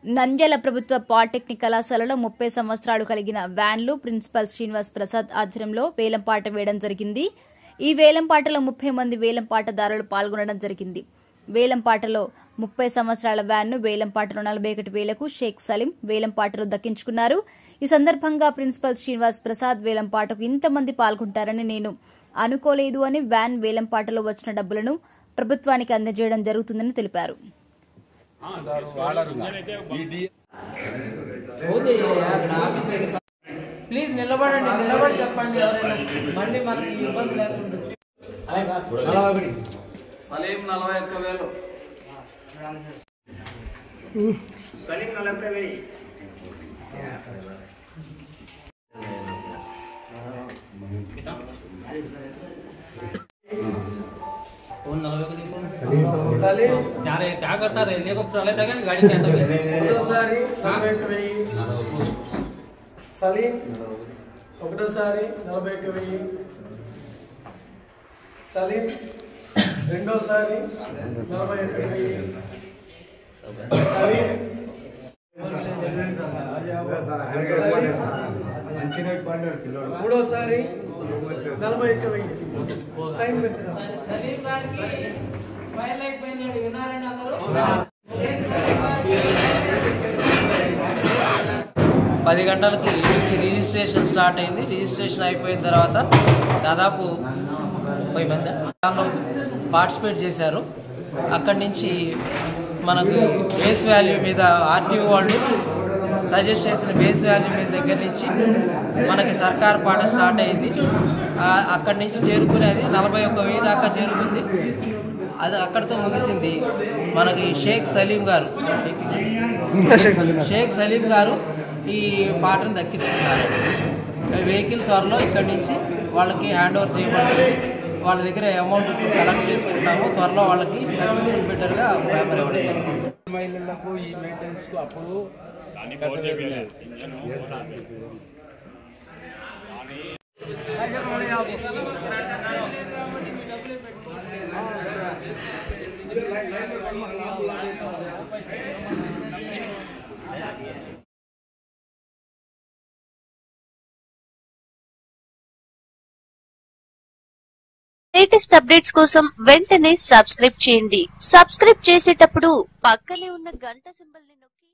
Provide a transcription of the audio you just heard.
నంద్యాల ప్రభుత్వ పాలిటెక్నిక్ కళాశాలలో ముప్పై సంవత్సరాలు కలిగిన వ్యాన్లు ప్రిన్సిపల్ శ్రీనివాస్ ప్రసాద్ ఆధ్వర్యంలో వేలంపాట వేయడం జరిగింది ఈ వేలంపాటలో ముప్పై మంది వేలంపాటదారులు పాల్గొనడం జరిగింది వేలంపాటలో ముప్పై సంవత్సరాల వ్యాన్ను వేలంపాటలో నలభై ఒకటి వేలకు షేక్ సలీం వేలంపాటలో దక్కించుకున్నారు ఈ సందర్భంగా ప్రిన్సిపల్ శ్రీనివాస్ ప్రసాద్ వేలంపాటకు ఇంతమంది పాల్గొంటారని నేను అనుకోలేదు అని వ్యాన్ వేలంపాటలో వచ్చిన డబ్బులను ప్రభుత్వానికి అందజేయడం జరుగుతుందని తెలిపారు ప్లీజ్ నిలబడండి నిలబడి చెప్పండి ఎవరైనా మళ్ళీ మనకి ఇబ్బంది లేకుండా సలీం నలభై ఒక్క వేలు अरे क्या करता रे लेको चले था क्या गाड़ी से आता है ఒకటోసారి నలభై ఒక్క వెయ్యి సలీం ఒకటోసారి నలభై ఒక్క వెయ్యి సలీం రెండోసారి నలభై ఒక్క వెయ్యి సలీం మూడోసారి నలభై ఒక్క వెయ్యి సైన్ పెట్టిన సలీం గారికి ఫైల్ అయిపోయిందండి విన్నారండి అందరూ పది గంటలకి నుంచి రిజిస్ట్రేషన్ స్టార్ట్ అయింది రిజిస్ట్రేషన్ అయిపోయిన తర్వాత దాదాపు ముప్పై మంది దానిలో పార్టిసిపేట్ చేశారు అక్కడి నుంచి మనకి బేస్ వాల్యూ మీద ఆర్టీఓ వాళ్ళు సజెస్ట్ చేసిన బేస్ వాల్యూ మీద దగ్గర నుంచి మనకి సర్కార్ పాట స్టార్ట్ అయింది ఆ- అక్కడి నుంచి చేరుకునేది నలభై ఒక్క వెయ్యి దాకా చేరుకుంది అది అక్కడితో ముగిసింది మనకి షేక్ సలీం గారు షేక్ సలీం గారు ఈ పాటను దక్కించుకున్నారు వెహికల్ త్వరలో ఇక్కడి నుంచి వాళ్ళకి హ్యాండ్ ఓవర్ చేయబడుతుంది వాళ్ళ దగ్గర అమౌంట్ కలెక్ట్ చేసుకుంటాము త్వరలో వాళ్ళకి సక్సెస్ఫుల్ బెటర్గా పేపర్ ఇవ్వడం మహిళలకు ఈ మెయింటెనెన్స్ కు అప్పుడు లేటెస్ట్ అప్డేట్స్ కోసం వెంటనే సబ్స్క్రైబ్ చేయండి సబ్స్క్రైబ్ చేసేటప్పుడు పక్కనే ఉన్న గంట సింబల్ ని నొక్కి